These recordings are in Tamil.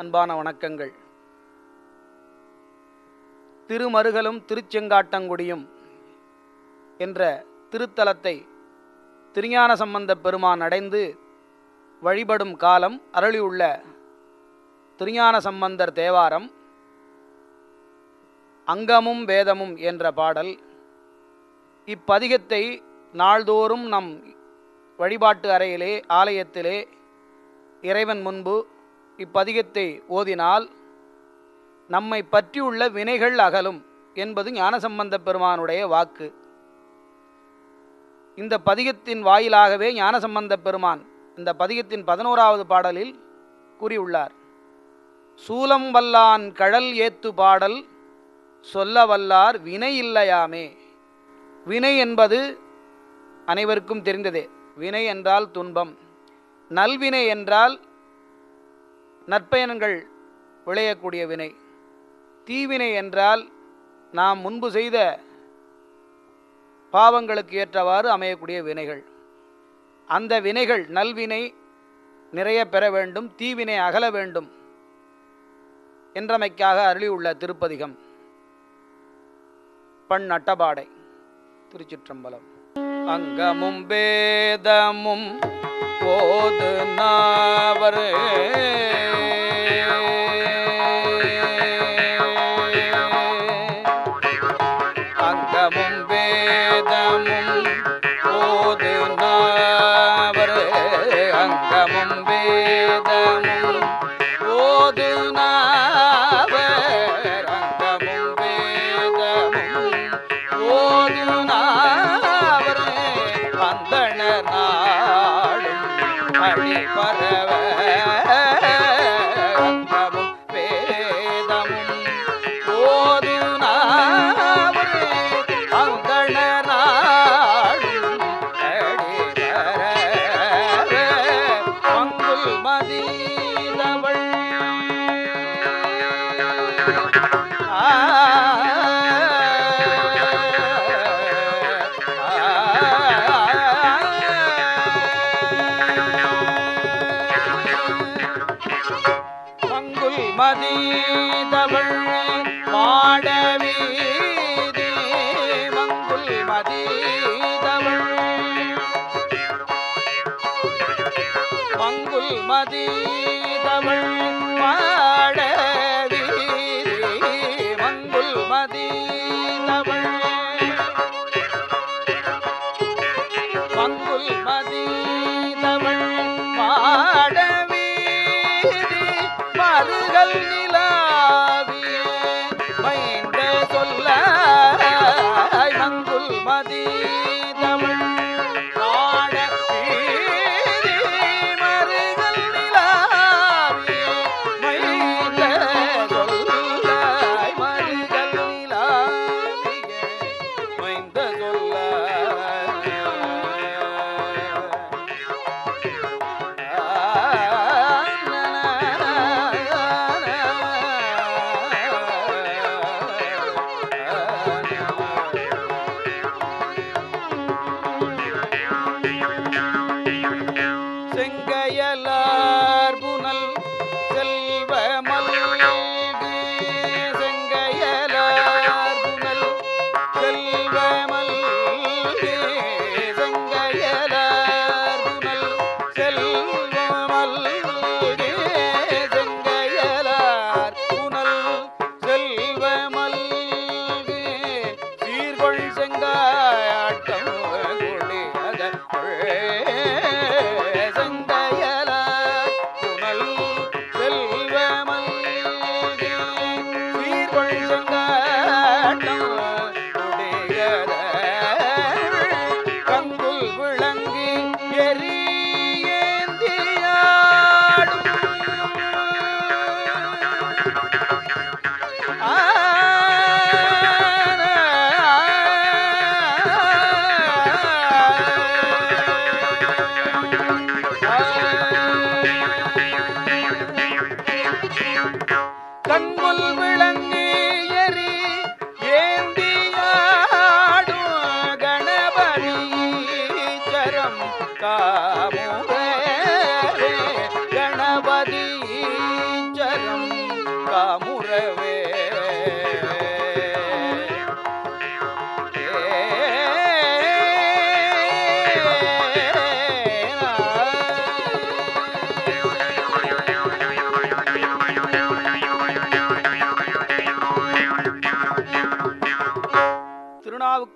அன்பான வணக்கங்கள் திருமருகலும் திருச்செங்காட்டங்குடியும் என்ற திருத்தலத்தை திருஞான சம்பந்தப் பெருமான் அடைந்து வழிபடும் காலம் அருளியுள்ள திருஞான சம்பந்தர் தேவாரம் அங்கமும் வேதமும் என்ற பாடல் இப்பதிகத்தை நாள்தோறும் நம் வழிபாட்டு அறையிலே ஆலயத்திலே இறைவன் முன்பு இப்பதிகத்தை ஓதினால் நம்மை பற்றியுள்ள வினைகள் அகலும் என்பது ஞானசம்பந்த பெருமானுடைய வாக்கு இந்த பதிகத்தின் வாயிலாகவே ஞானசம்பந்த பெருமான் இந்த பதிகத்தின் பதினோராவது பாடலில் கூறியுள்ளார் சூலம் வல்லான் கழல் ஏத்து பாடல் சொல்ல வல்லார் வினை இல்லையாமே வினை என்பது அனைவருக்கும் தெரிந்ததே வினை என்றால் துன்பம் நல்வினை என்றால் நற்பயன்கள் விளையக்கூடிய வினை தீவினை என்றால் நாம் முன்பு செய்த பாவங்களுக்கு ஏற்றவாறு அமையக்கூடிய வினைகள் அந்த வினைகள் நல்வினை நிறைய பெற வேண்டும் தீவினை அகல வேண்டும் என்றமைக்காக அருளியுள்ள திருப்பதிகம் பண் அட்டபாடை திருச்சிற்றம்பலம் அங்கமும் வேதமும் போது நாவர் அங்கமும் வேதமும் போது நாவர் அங்கமும் வேதமும் போது நாவர் அங்கமும் வேதமும் போது நாவர் வந்தன நாடும் அழி பரவ அங்கமும் வேதமும் போது நாவர் அங்கண நாடும் அடி பரவ மங்குல் மதீதவள் பங்குல் மதீதவள் மாடவீதி மங்குல் மதீதவள் மங்குல் மதீதவள் மாடவீதி மங்குல் மதீதவள் மங்குல் மதீதவள் மாடவீதி மருகல் நிலாவிய மைந்த சொல்ல மங்குல் மதீதவள் மாடவீதி மருகல் நிலாவிய மைந்த சொல்ல மருகல் நிலாவிய மைந்த சொல்ல செங்கையலார் புனல் செல்வ மல்கு செங்கையலார் புனல் செல்வ மல்கு செங்கையலார் புனல் செல்வ மல்கு செங்கையலார் புனல் செல்வ மல்கு சீர்கொள் செங்காட்டம் கொடியத செங்கையலார் புனல் செல்வ மல்கு சீர்கொள் செங்காட்டம் கொடியத கங்குல் விளங்கி எரியேந்தியாடும் கண்முல் விளங்கி எரி ஏந்தியாடும் கணபதி சரம் காமுரே கணபதி சரம்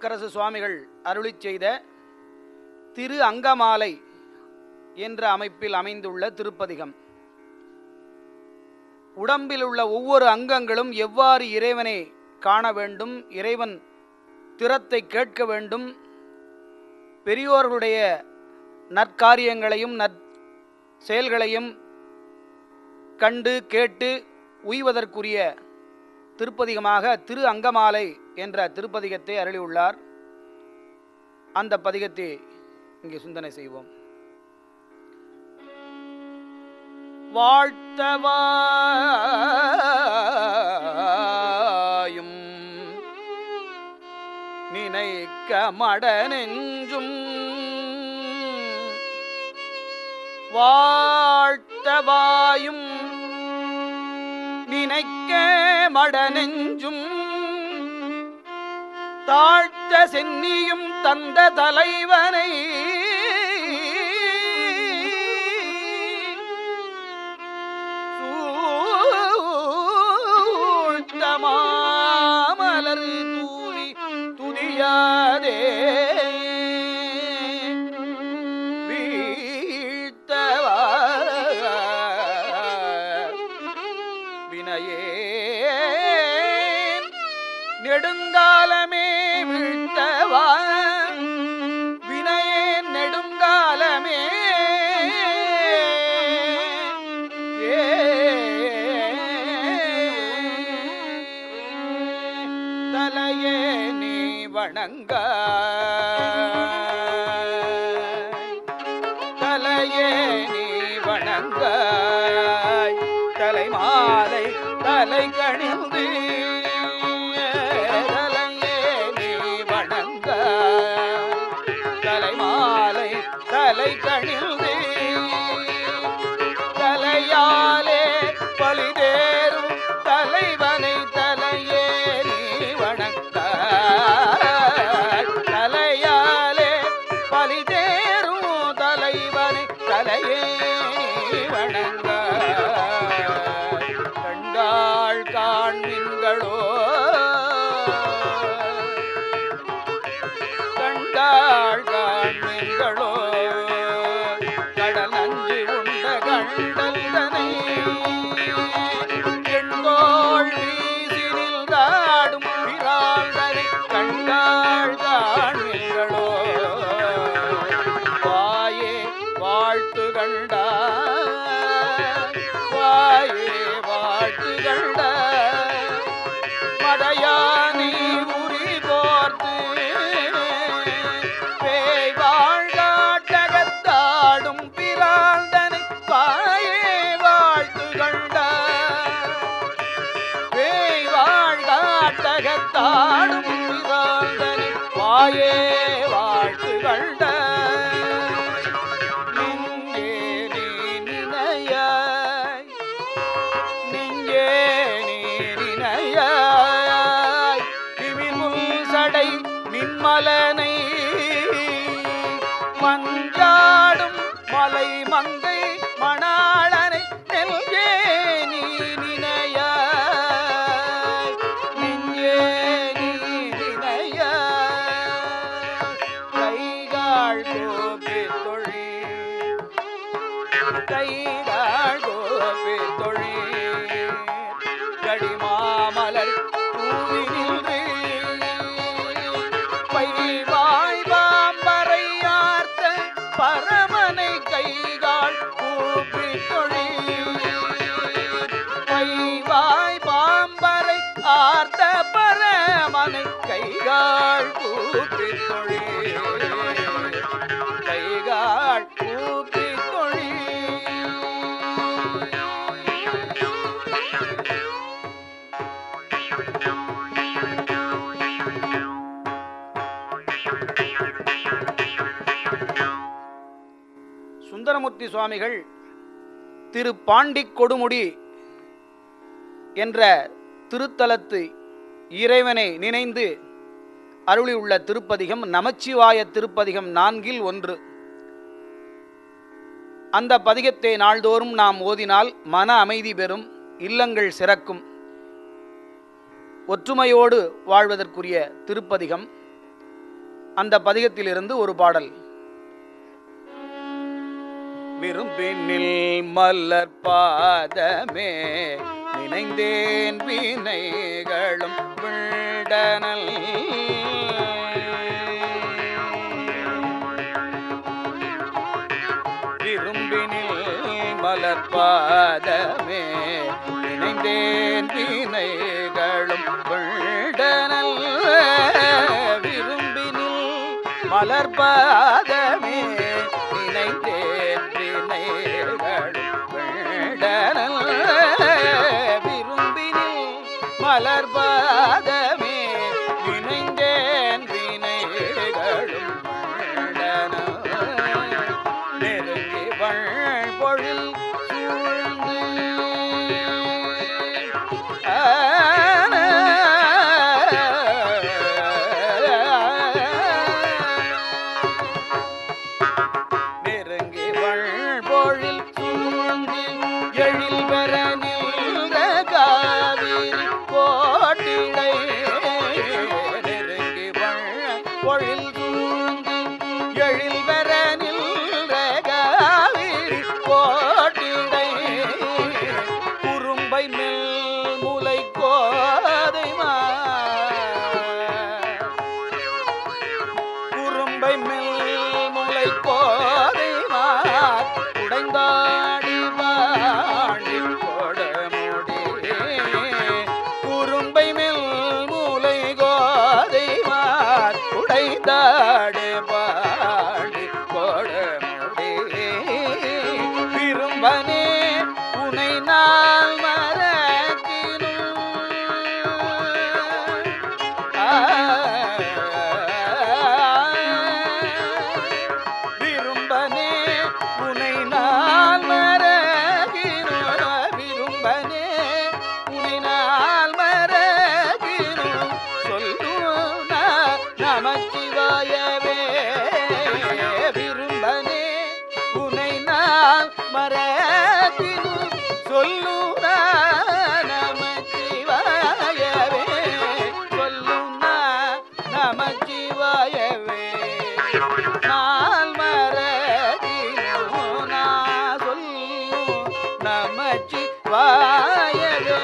திருநாவுக்கரசு சுவாமிகள் அருளிச் செய்த திரு அங்கமாலை என்ற அமைப்பில் அமைந்துள்ள திருப்பதிகம் உடம்பில் உள்ள ஒவ்வொரு அங்கங்களும் எவ்வாறு இறைவனை காண வேண்டும் இறைவன் திறத்தை கேட்க வேண்டும் பெரியோர்களுடைய நற்காரியங்களையும் நற் செயல்களையும் கண்டு கேட்டு உய்வதற்குரிய திருப்பதிகமாக திரு அங்கமாலை என்ற திருப்பதிகத்தை அருளியுள்ளார் அந்த பதிகத்தை இங்கே சிந்தனை செய்வோம் வாழ்த்தவாயும் நினைக்க மட நெஞ்சும் வாழ்த்தவாயும் நினைக்க மட நெஞ்சும் தாழ்த்த சென்னியும் தந்த தலைவனை சூழ்த்த மாமலர் தூவி துதியாதே வீழ்த்தவா வினையே நெடுங்காலமே வீழ்த்தவா வினையே நெடுங்காலமே ஏ தலையே நீ வணங்க தலையே நீ வணங்க தலைமாலை தலை கணிந்து தலையே நீ வணங்க தலைமாலை தலை கணிந்து தலையாலே பலிதேறும் தலைவனை தலையே நீ வணங்க தலையாலே பலிதேறும் தலைவனை தலையே நீ வணங்க கண்டாள் காண்மின்களோ கண்டாள் காண்மின்களோ கடல் நஞ்சு உண்ட கண்டல்தனை எண்தோள் வீசினில் தாடும் பிறாள்தனை கண்டாள் காண்மின்களோ வாயே வாழ்த்து கண்டாய் வாயே வாழ்த்து கண்டாய் மடையானி உரி போர்த்து பேய் வாழ்காட்டகத்தாடும் பிராந்தனை பாயே வாழ்த்து கண்டாய் பேய் வாழ்காட்டகத்தாடும் பிராந்தனை பாயே வாழ்த்து கண்டாய் நெஞ்சே நீ நினையாய் நெஞ்சே நீ நினையாய் திமிர்முல் சடை மின்மலனை மஞ்சாடும் மலை மங்கை மணாளனை நெஞ்சே நீ நினையாய் நெஞ்சே நீ நினையாய் கைகால் கோபி தொழில் கைகால் கோபி தொழில் கடிமாமலர் தூவி நின்று பைவாய் பாம்பரை ஆர்த்த பரமனை கைகால் கூப்பி தொழில் பைவாய் பாம்பரை ஆர்த்த பரமனை கைகால் கூப்பி தொழில் கைகால் கூப்பி தொழில் சுந்தரமூர்த்தி சுவாமிகள் திரு பாண்டிக் கொடுமுடி என்ற திருத்தலத்து இறைவனை நினைந்து அருளியுள்ள திருப்பதிகம் நமச்சிவாய திருப்பதிகம் நான்கில் ஒன்று அந்த பதிகத்தை நாள்தோறும் நாம் ஓதினால் மன அமைதி பெறும் இல்லங்கள் சிறக்கும் ஒற்றுமையோடு வாழ்வதற்குரிய திருப்பதிகம் அந்த பதிகத்திலிருந்து ஒரு பாடல் விரும்பினில் மலர் பாதமே நினைந்தேன் வினைகளும் விடனல் விரும்பினில் மலர் பாதமே நினைந்தேன் வினைகளும் விடனல் விரும்பினில் மலர் பாதமே நினைந்தேன் வினைகளும் விடனல் விரும்பினில் மலர் பாதமே நினைந்தேன் வினைகளும் விடனல் நெருங்கி வள் பொழில் சூழ்ந்து நெருங்கி வள் பொழில் சூழ்ந்து எழில் பெற நின்ற காவிரி கோட்டிடை நெருங்கி வள் பொழில் சூழ்ந்து எழில் பெற நின்ற காவிரி கோட்டிடை குறும்பை மெல் முலை கோதை குறும்பை மெல் முலை கோதை உடைந்தாடி வாண்டி கொடமுடி குறும்பை மெல் மூலை கோதை உடைந்தாடு பாண்டி கொடமுடி விரும்பனே உனை நான் மறக்கினும் விரும்பனே உனை நான் மறகினோ விரும்பனே உனை நான் மறகினோ சொல்லும் நமச்சிவாயவே விரும்பனே உனை நான் மறக்கினோ சொல்லும் நமச்சிவாயவே சொல்லும் நமச்சிவாயவே நாள் மறதினோ நான் சொல்லும் நமச்சிவாயவே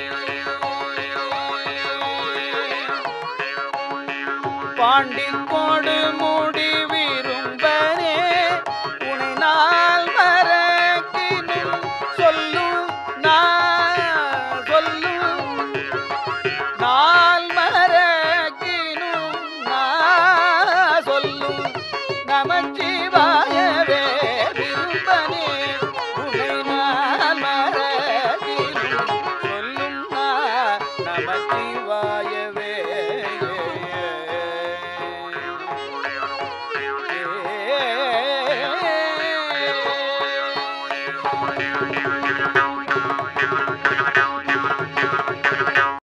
பாண்டிக்கோடு மூடி விரும்பனே உனை நாள் மறக்கினும் சொல்லும் நான் சொல்லும் நாள் மறக்கினும் நான் சொல்லும் நமச்சிவாயவே விரும்பனே உனை நான் மறக்கினும் சொல்லும் நான் நமச்சிவாயவே ஏ